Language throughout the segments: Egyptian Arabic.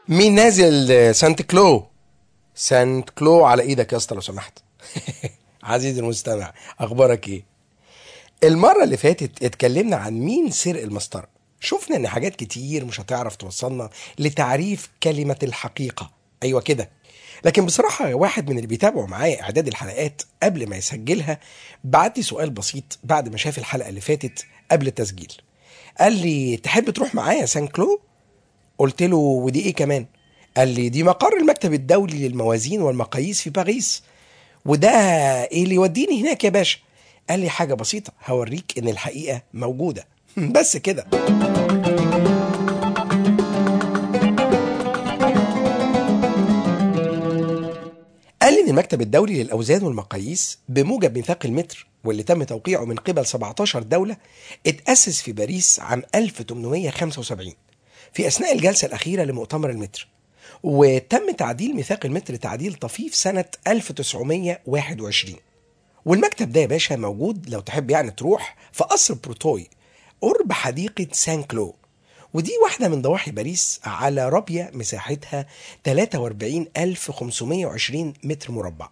مين نازل سانت كلو سانت كلو على ايدك يا اسطى لو سمحت عزيزي المستمع اخبارك ايه المره اللي فاتت اتكلمنا عن مين سرق المسطره شفنا ان حاجات كتير مش هتعرف توصلنا لتعريف كلمه الحقيقه ايوه كده لكن بصراحه واحد من اللي بيتابعوا معايا اعداد الحلقات قبل ما يسجلها بعت لي سؤال بسيط بعد ما شاف الحلقه اللي فاتت قبل التسجيل قال لي تحب تروح معايا سان كلو قلت له ودي ايه كمان قال لي دي مقر المكتب الدولي للموازين والمقاييس في باريس وده ايه اللي يوديني هناك يا باشا قال لي حاجه بسيطه هوريك ان الحقيقه موجوده بس كده قال لي ان المكتب الدولي للاوزان والمقاييس بموجب ميثاق المتر واللي تم توقيعه من قبل 17 دوله اتاسس في باريس عام 1875 في اثناء الجلسه الاخيره لمؤتمر المتر وتم تعديل ميثاق المتر تعديل طفيف سنه 1921 والمكتب ده يا باشا موجود لو تحب يعني تروح في قصر بروتوي قرب حديقه سان كلو ودي واحدة من ضواحي باريس على ربية مساحتها 43520 متر مربع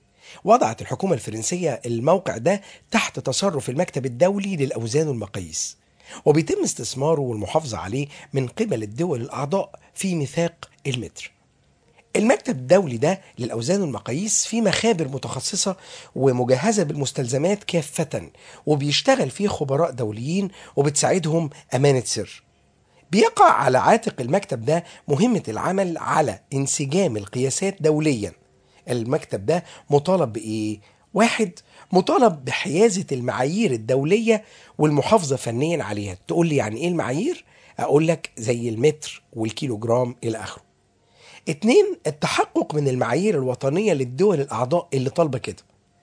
وضعت الحكومة الفرنسية الموقع ده تحت تصرف المكتب الدولي للأوزان والمقاييس وبيتم استثماره والمحافظة عليه من قبل الدول الأعضاء في ميثاق المتر المكتب الدولي ده للأوزان والمقاييس فيه مخابر متخصصة ومجهزة بالمستلزمات كافة وبيشتغل فيه خبراء دوليين وبتساعدهم أمانة سر بيقع على عاتق المكتب ده مهمة العمل على انسجام القياسات دوليا المكتب ده مطالب بإيه؟ واحد مطالب بحيازة المعايير الدولية والمحافظة فنيا عليها تقول لي يعني إيه المعايير؟ أقول لك زي المتر والكيلوجرام إلى آخره اتنين التحقق من المعايير الوطنية للدول الأعضاء اللي طالبة كده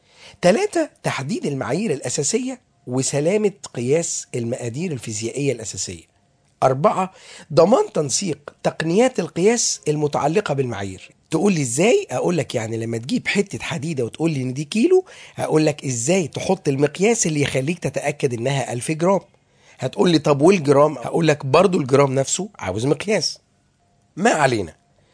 تلاتة تحديد المعايير الأساسية وسلامة قياس المقادير الفيزيائية الأساسية أربعة ضمان تنسيق تقنيات القياس المتعلقة بالمعايير تقول لي ازاي اقول لك يعني لما تجيب حته حديده وتقول لي ان دي كيلو هقول لك ازاي تحط المقياس اللي يخليك تتاكد انها 1000 جرام هتقول لي طب والجرام هقول لك برضو الجرام نفسه عاوز مقياس ما علينا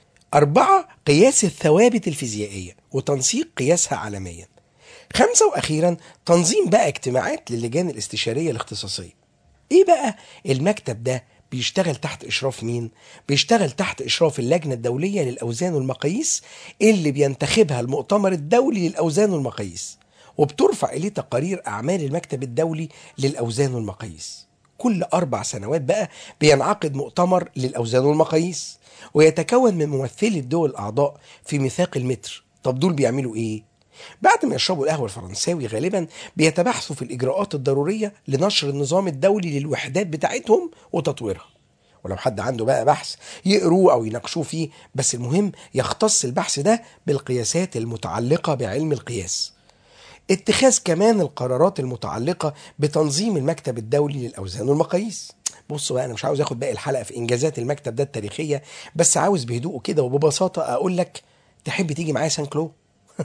أربعة قياس الثوابت الفيزيائية وتنسيق قياسها عالميا خمسة وأخيرا تنظيم بقى اجتماعات للجان الاستشارية الاختصاصية ايه بقى المكتب ده بيشتغل تحت اشراف مين بيشتغل تحت اشراف اللجنه الدوليه للاوزان والمقاييس اللي بينتخبها المؤتمر الدولي للاوزان والمقاييس وبترفع اليه تقارير اعمال المكتب الدولي للاوزان والمقاييس كل اربع سنوات بقى بينعقد مؤتمر للاوزان والمقاييس ويتكون من ممثلي الدول الاعضاء في ميثاق المتر طب دول بيعملوا ايه بعد ما يشربوا القهوة الفرنساوي غالبا بيتباحثوا في الإجراءات الضرورية لنشر النظام الدولي للوحدات بتاعتهم وتطويرها ولو حد عنده بقى بحث يقروه أو يناقشوه فيه بس المهم يختص البحث ده بالقياسات المتعلقة بعلم القياس اتخاذ كمان القرارات المتعلقة بتنظيم المكتب الدولي للأوزان والمقاييس بصوا بقى انا مش عاوز اخد باقي الحلقه في انجازات المكتب ده التاريخيه بس عاوز بهدوء كده وببساطه اقول لك تحب تيجي معايا سان كلو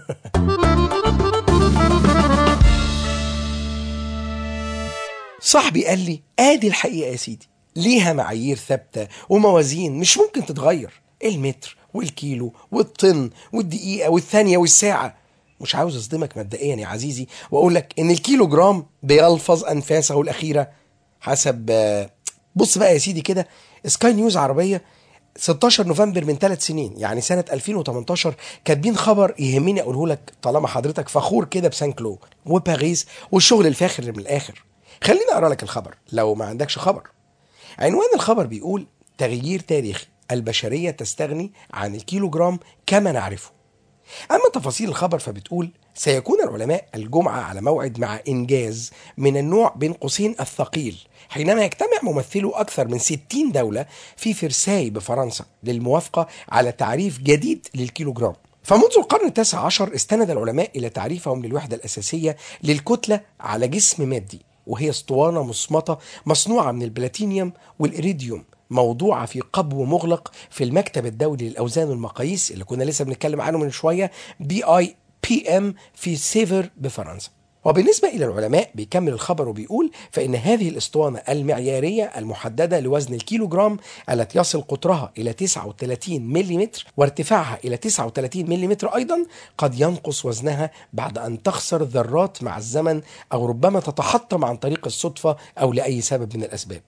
صاحبي قال لي ادي الحقيقه يا سيدي ليها معايير ثابته وموازين مش ممكن تتغير المتر والكيلو والطن والدقيقه والثانيه والساعه مش عاوز اصدمك مبدئيا يا عزيزي واقول لك ان الكيلو جرام بيلفظ انفاسه الاخيره حسب بص بقى يا سيدي كده سكاي نيوز عربيه 16 نوفمبر من ثلاث سنين يعني سنة 2018 كاتبين خبر يهمني أقوله لك طالما حضرتك فخور كده بسان كلو وباريس والشغل الفاخر من الآخر خليني أقرأ لك الخبر لو ما عندكش خبر عنوان الخبر بيقول تغيير تاريخي البشرية تستغني عن الكيلوغرام كما نعرفه أما تفاصيل الخبر فبتقول سيكون العلماء الجمعة على موعد مع إنجاز من النوع بين قوسين الثقيل حينما يجتمع ممثلو أكثر من 60 دولة في فرساي بفرنسا للموافقة على تعريف جديد للكيلوغرام فمنذ القرن التاسع عشر استند العلماء إلى تعريفهم للوحدة الأساسية للكتلة على جسم مادي وهي اسطوانة مصمتة مصنوعة من البلاتينيوم والإريديوم موضوعة في قبو مغلق في المكتب الدولي للأوزان والمقاييس اللي كنا لسه بنتكلم عنه من شوية بي آي بي ام في سيفر بفرنسا وبالنسبة إلى العلماء بيكمل الخبر وبيقول فإن هذه الأسطوانة المعيارية المحددة لوزن الكيلوغرام التي يصل قطرها إلى 39 ملم وارتفاعها إلى 39 ملم أيضا قد ينقص وزنها بعد أن تخسر ذرات مع الزمن أو ربما تتحطم عن طريق الصدفة أو لأي سبب من الأسباب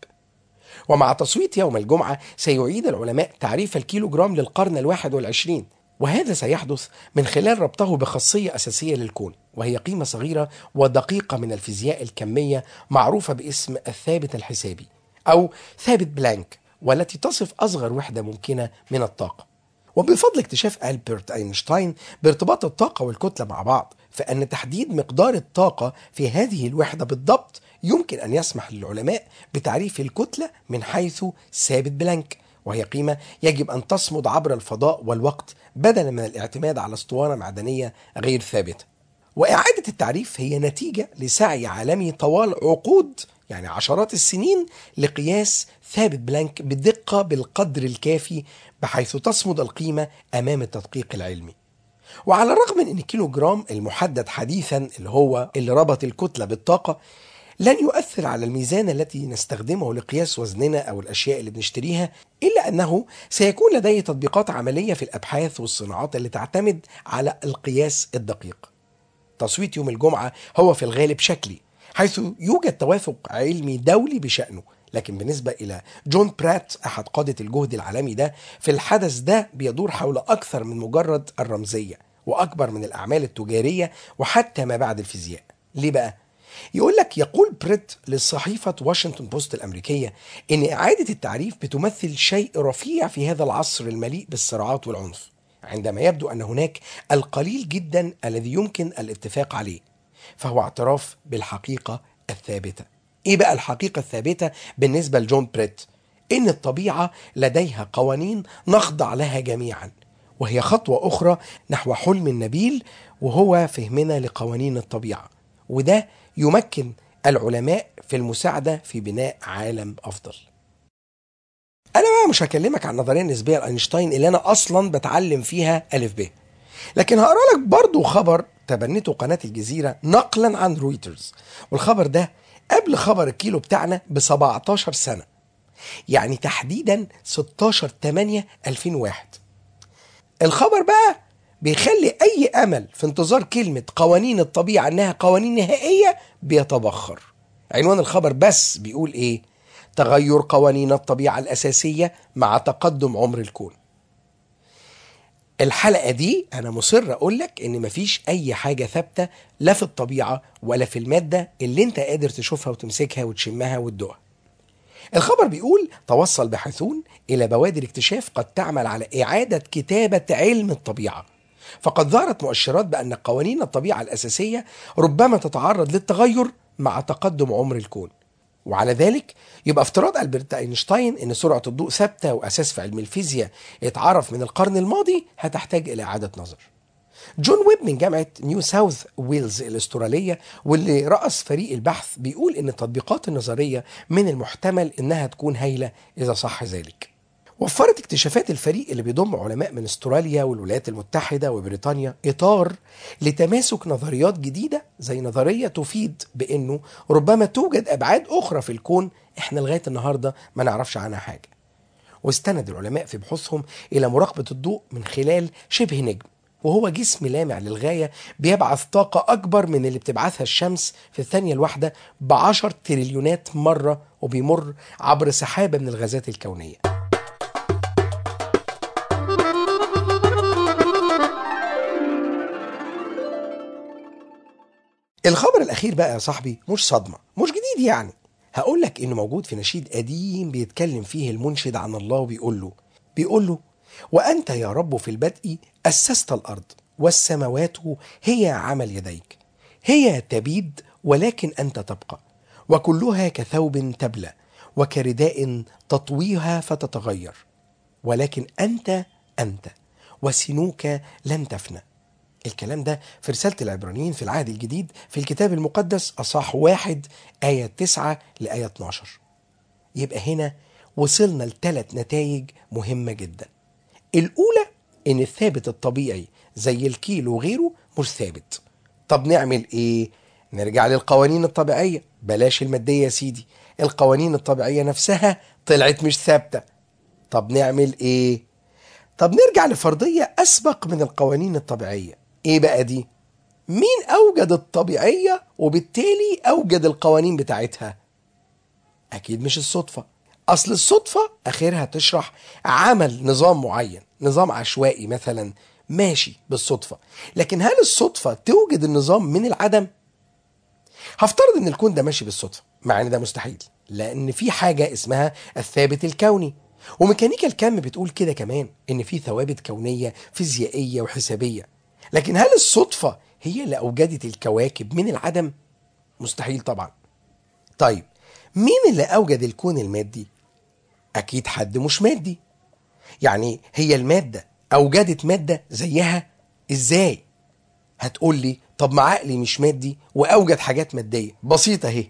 ومع تصويت يوم الجمعة سيعيد العلماء تعريف الكيلوغرام للقرن الواحد والعشرين وهذا سيحدث من خلال ربطه بخاصية أساسية للكون وهي قيمة صغيرة ودقيقة من الفيزياء الكمية معروفة باسم الثابت الحسابي أو ثابت بلانك والتي تصف أصغر وحدة ممكنة من الطاقة وبفضل اكتشاف ألبرت أينشتاين بارتباط الطاقة والكتلة مع بعض فأن تحديد مقدار الطاقة في هذه الوحدة بالضبط يمكن أن يسمح للعلماء بتعريف الكتلة من حيث ثابت بلانك وهي قيمة يجب أن تصمد عبر الفضاء والوقت بدلا من الاعتماد على اسطوانة معدنية غير ثابتة وإعادة التعريف هي نتيجة لسعي عالمي طوال عقود يعني عشرات السنين لقياس ثابت بلانك بدقة بالقدر الكافي بحيث تصمد القيمة أمام التدقيق العلمي وعلى الرغم من أن كيلو جرام المحدد حديثا اللي هو اللي ربط الكتلة بالطاقة لن يؤثر على الميزان التي نستخدمه لقياس وزننا او الاشياء اللي بنشتريها الا انه سيكون لديه تطبيقات عمليه في الابحاث والصناعات اللي تعتمد على القياس الدقيق. تصويت يوم الجمعه هو في الغالب شكلي حيث يوجد توافق علمي دولي بشانه لكن بالنسبة إلى جون برات أحد قادة الجهد العالمي ده في الحدث ده بيدور حول أكثر من مجرد الرمزية وأكبر من الأعمال التجارية وحتى ما بعد الفيزياء ليه بقى؟ يقول لك يقول بريت لصحيفة واشنطن بوست الأمريكية إن إعادة التعريف بتمثل شيء رفيع في هذا العصر المليء بالصراعات والعنف عندما يبدو أن هناك القليل جدا الذي يمكن الاتفاق عليه فهو اعتراف بالحقيقة الثابتة إيه بقى الحقيقة الثابتة بالنسبة لجون بريت؟ إن الطبيعة لديها قوانين نخضع لها جميعا وهي خطوة أخرى نحو حلم النبيل وهو فهمنا لقوانين الطبيعة وده يمكن العلماء في المساعدة في بناء عالم أفضل أنا بقى مش هكلمك عن النظرية النسبية لأينشتاين اللي أنا أصلا بتعلم فيها ألف ب لكن هقرا لك برضو خبر تبنته قناة الجزيرة نقلا عن رويترز والخبر ده قبل خبر الكيلو بتاعنا ب 17 سنة يعني تحديدا 16 8 2001 الخبر بقى بيخلي اي امل في انتظار كلمه قوانين الطبيعه انها قوانين نهائيه بيتبخر عنوان الخبر بس بيقول ايه تغير قوانين الطبيعه الاساسيه مع تقدم عمر الكون الحلقة دي أنا مصر أقول لك إن مفيش أي حاجة ثابتة لا في الطبيعة ولا في المادة اللي أنت قادر تشوفها وتمسكها وتشمها وتدوقها. الخبر بيقول توصل باحثون إلى بوادر اكتشاف قد تعمل على إعادة كتابة علم الطبيعة فقد ظهرت مؤشرات بأن قوانين الطبيعة الأساسية ربما تتعرض للتغير مع تقدم عمر الكون وعلى ذلك يبقى افتراض ألبرت أينشتاين أن سرعة الضوء ثابتة وأساس في علم الفيزياء اتعرف من القرن الماضي هتحتاج إلى إعادة نظر جون ويب من جامعة نيو ساوث ويلز الأسترالية واللي رأس فريق البحث بيقول أن التطبيقات النظرية من المحتمل أنها تكون هايلة إذا صح ذلك وفرت اكتشافات الفريق اللي بيضم علماء من استراليا والولايات المتحدة وبريطانيا إطار لتماسك نظريات جديدة زي نظرية تفيد بأنه ربما توجد أبعاد أخرى في الكون إحنا لغاية النهاردة ما نعرفش عنها حاجة واستند العلماء في بحوثهم إلى مراقبة الضوء من خلال شبه نجم وهو جسم لامع للغاية بيبعث طاقة أكبر من اللي بتبعثها الشمس في الثانية الواحدة بعشر تريليونات مرة وبيمر عبر سحابة من الغازات الكونية الخبر الأخير بقى يا صاحبي مش صدمة مش جديد يعني هقول لك إنه موجود في نشيد قديم بيتكلم فيه المنشد عن الله وبيقول له بيقول له وأنت يا رب في البدء أسست الأرض والسماوات هي عمل يديك هي تبيد ولكن أنت تبقى وكلها كثوب تبلى وكرداء تطويها فتتغير ولكن أنت أنت وسنوك لن تفنى الكلام ده في رسالة العبرانيين في العهد الجديد في الكتاب المقدس أصح واحد آية 9 لآية 12 يبقى هنا وصلنا لثلاث نتائج مهمة جدا الأولى إن الثابت الطبيعي زي الكيلو وغيره مش ثابت طب نعمل إيه؟ نرجع للقوانين الطبيعية بلاش المادية يا سيدي القوانين الطبيعية نفسها طلعت مش ثابتة طب نعمل ايه طب نرجع لفرضية أسبق من القوانين الطبيعية ايه بقى دي مين أوجد الطبيعية وبالتالي أوجد القوانين بتاعتها أكيد مش الصدفة أصل الصدفة آخرها تشرح عمل نظام معين نظام عشوائي مثلا ماشي بالصدفة لكن هل الصدفة توجد النظام من العدم؟ هفترض ان الكون ده ماشي بالصدفة مع ان ده مستحيل لان في حاجة اسمها الثابت الكوني وميكانيكا الكم بتقول كده كمان ان في ثوابت كونية فيزيائية وحسابية لكن هل الصدفة هي اللي اوجدت الكواكب من العدم؟ مستحيل طبعا طيب مين اللي اوجد الكون المادي؟ اكيد حد مش مادي يعني هي المادة اوجدت مادة زيها ازاي؟ هتقول لي طب ما عقلي مش مادي واوجد حاجات ماديه بسيطه اهي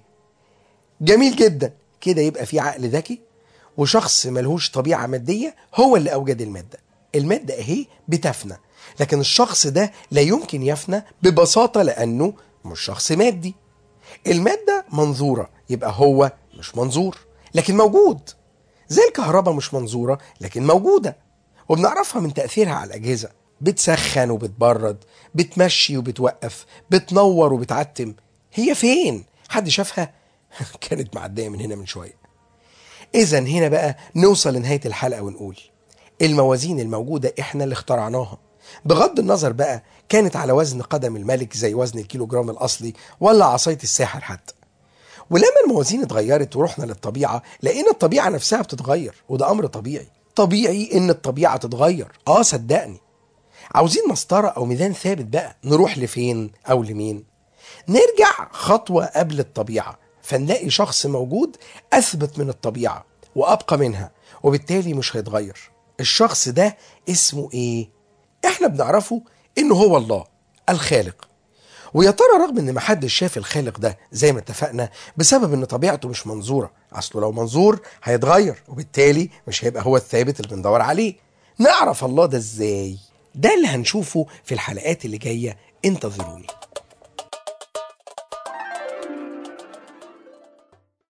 جميل جدا كده يبقى في عقل ذكي وشخص ملهوش طبيعه ماديه هو اللي اوجد الماده الماده اهي بتفنى لكن الشخص ده لا يمكن يفنى ببساطه لانه مش شخص مادي الماده منظوره يبقى هو مش منظور لكن موجود زي الكهرباء مش منظوره لكن موجوده وبنعرفها من تاثيرها على الاجهزه بتسخن وبتبرد بتمشي وبتوقف بتنور وبتعتم هي فين حد شافها كانت معديه من هنا من شويه اذا هنا بقى نوصل لنهايه الحلقه ونقول الموازين الموجوده احنا اللي اخترعناها بغض النظر بقى كانت على وزن قدم الملك زي وزن الكيلو جرام الاصلي ولا عصايه الساحر حتى ولما الموازين اتغيرت ورحنا للطبيعه لقينا الطبيعه نفسها بتتغير وده امر طبيعي طبيعي ان الطبيعه تتغير اه صدقني عاوزين مسطرة أو ميزان ثابت بقى نروح لفين أو لمين نرجع خطوة قبل الطبيعة فنلاقي شخص موجود أثبت من الطبيعة وأبقى منها وبالتالي مش هيتغير الشخص ده اسمه إيه؟ إحنا بنعرفه إنه هو الله الخالق ويا ترى رغم ان محدش شاف الخالق ده زي ما اتفقنا بسبب ان طبيعته مش منظوره اصله لو منظور هيتغير وبالتالي مش هيبقى هو الثابت اللي بندور عليه نعرف الله ده ازاي ده اللي هنشوفه في الحلقات اللي جايه انتظروني